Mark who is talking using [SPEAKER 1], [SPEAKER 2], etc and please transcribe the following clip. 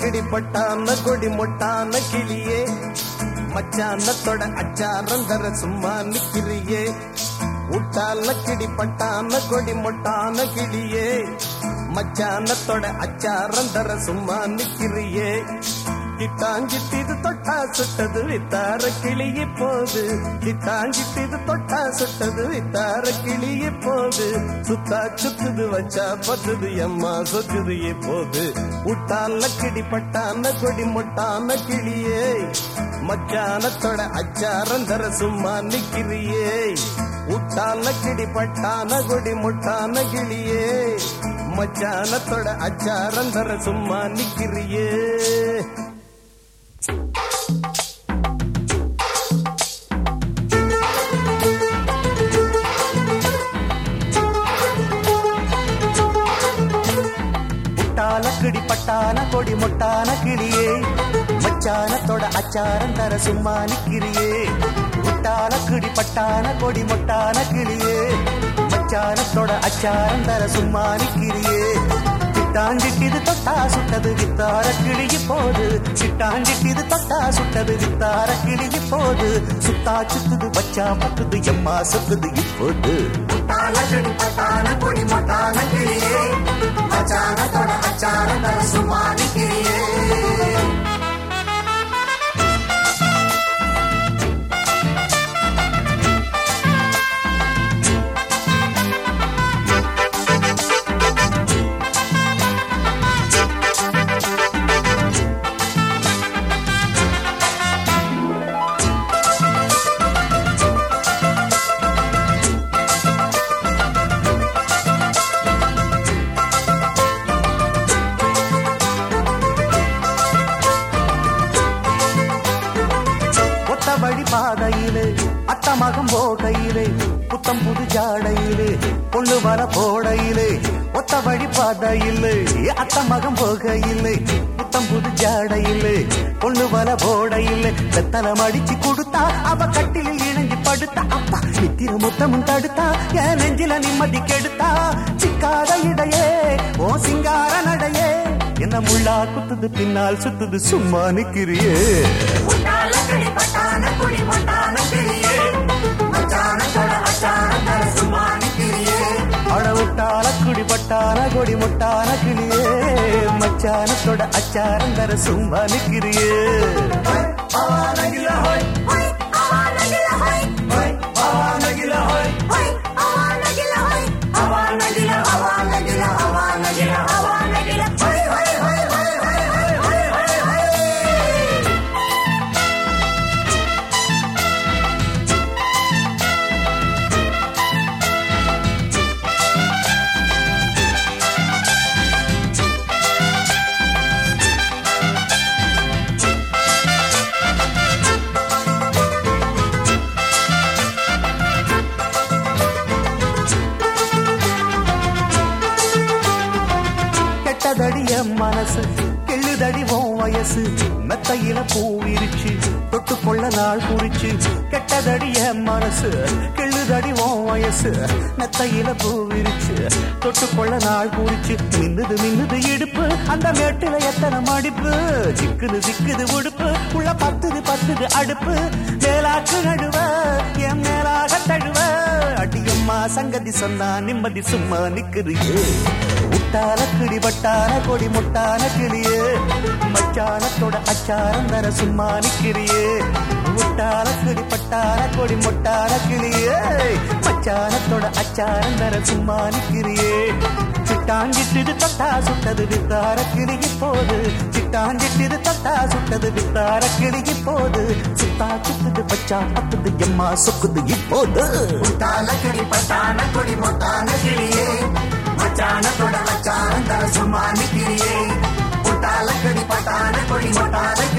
[SPEAKER 1] கிடிப்பட்டான கொடி மொட்டான கிளியே மச்சானத்தோட அச்சாரம் தர சும்மா நிக்கிறியே உட்டால கிடிப்பட்டான கொடி மொட்டான கிளியே மச்சானத்தோட அச்சாரம் தர சும்மா நிக்கிறியே கிட்டாஞ்சிட்டிது தொட்டா சுட்டது வித்தார கிளியி போது கிட்டாஞ்சிட்டிது தொட்டா சுட்டது வித்தார கிளியி போது சுத்தா சுத்துது வச்சா பத்துது எம்மா சொத்துது இப்போது உட்டால கிடிப்பட்டான கொடி மொட்டான கிளியே மச்சானத்தோட அச்சாரம் தர சும்மா நிக்கிறியே உட்டால கிடிப்பட்டான கொடி முட்டான கிளியே மச்சானத்தோட அச்சாரம் தர சும்மா நிக்கிறியே
[SPEAKER 2] புட்டால கிடி பட்டான கொடி மொட்டான கிளியே மச்சானத்தோட அச்சாரம் தர சும்மா நிக்கிறியே புட்டால கிடி பட்டான கொடி மொட்டான கிளியே மச்சானத்தோட அச்சாரம் தர சும்மா நிக்கிறியே சிட்டாஞ்சிட்டிது தொட்டா சுட்டது வித்தார கிளியி போது சிட்டாஞ்சிட்டிது தொட்டா சுட்டது வித்தார கிளியி போது சுத்தா சுத்துது பச்சா பத்துது எம்மா சுத்துது இப்போது
[SPEAKER 3] தாளக்கடி பட்டான கொடி மொட்டான கிளியே அச்சாரத்தோட அச்சாரம் தர சும்மா கிளியே
[SPEAKER 2] ஒத்த வழி பாதையிலே அத்த மகம் போகையிலே புத்தம் புது ஜாடையிலே பொண்ணு வர போடையிலே ஒத்த வழி பாதையிலே அத்த மகம் போகையிலே புத்தம் புது ஜாடையிலே பொண்ணு வர போடையிலே வெத்தலம் அடிச்சு கொடுத்தா அவ கட்டிலில் இணைஞ்சு படுத்தா அப்பா நித்திர முத்தமும் தடுத்தா என் நெஞ்சில நிம்மதி கெடுத்தா சிக்காத இடையே ஓ சிங்கார நடையே என்ன முள்ளா குத்துது பின்னால் சுத்துது சும்மா நிக்கிறியே
[SPEAKER 3] தாளக்கடி பட்டான கொடி மொட்டான கிளியே அச்சாரத்தோட அச்சாரம் தர சும்மா கிளியே
[SPEAKER 2] அடவுட்டால குடிபட்டான கொடி முட்டான கிளியே மச்சானத்தோட அச்சாரம் தர சும்மா நிக்கிறியே
[SPEAKER 3] ஹொய் அவானகில ஹொய் ஹொய் அவானகில ஹொய் அவானகில அவானகில அவானகில அவானகில ஹொய் ஹொய் ஹொய் ஹொய் ஹொய் ஹொய் ஹொய் ஹொய் ஹொய்
[SPEAKER 2] கெட்டதடி என் மனசு கெள்ளுதடி உன் வயசு மெத்தையில பூ விரிச்சு தொட்டு கொள்ள நாள் குறிச்சு கெட்டதடி என் மனசு கெள்ளுதடி உன் வயசு மெத்தையில பூ விரிச்சு தொட்டு கொள்ள நாள் குறிச்சு மின்னுது மின்னுது இடுப்பு அந்த மேட்டுல எத்தனை மடிப்பு சிக்குது சிக்குது உடுப்பு உள்ள பத்துது பத்துது அடுப்பு மேலாக்கு நடுவ என் மேலாக தழுவ அடியம்மா சங்கதி சொன்னா நிம்மதி சும்மா நிக்குறியே முட்டான கிளி பட்டான கொடி முட்டான கிளியே மச்சானத்தோட அச்சாரம் தர சும்மா நிக்கிறியே முட்டான கிளி பட்டான கொடி முட்டான கிளியே மச்சானத்தோட அச்சாரம் தர சும்மா நிக்கிறியே சிட்டாஞ்சிட்டு தொட்டா சுட்டது வித்தார கிளிகி போது சிட்டாஞ்சிட்டு தொட்டா சுட்டது வித்தார கிளிகி போது சுத்தா சுத்துது பச்சா பத்துது எம்மா சொக்குது இப்போது
[SPEAKER 3] தாளக்கடி பட்டான கொடி மொட்டான கிளியே மச்சானத்தோட மச்சான தர சும்மா கிளியே தாளக்கடி பட்டான கொடி மொட்டான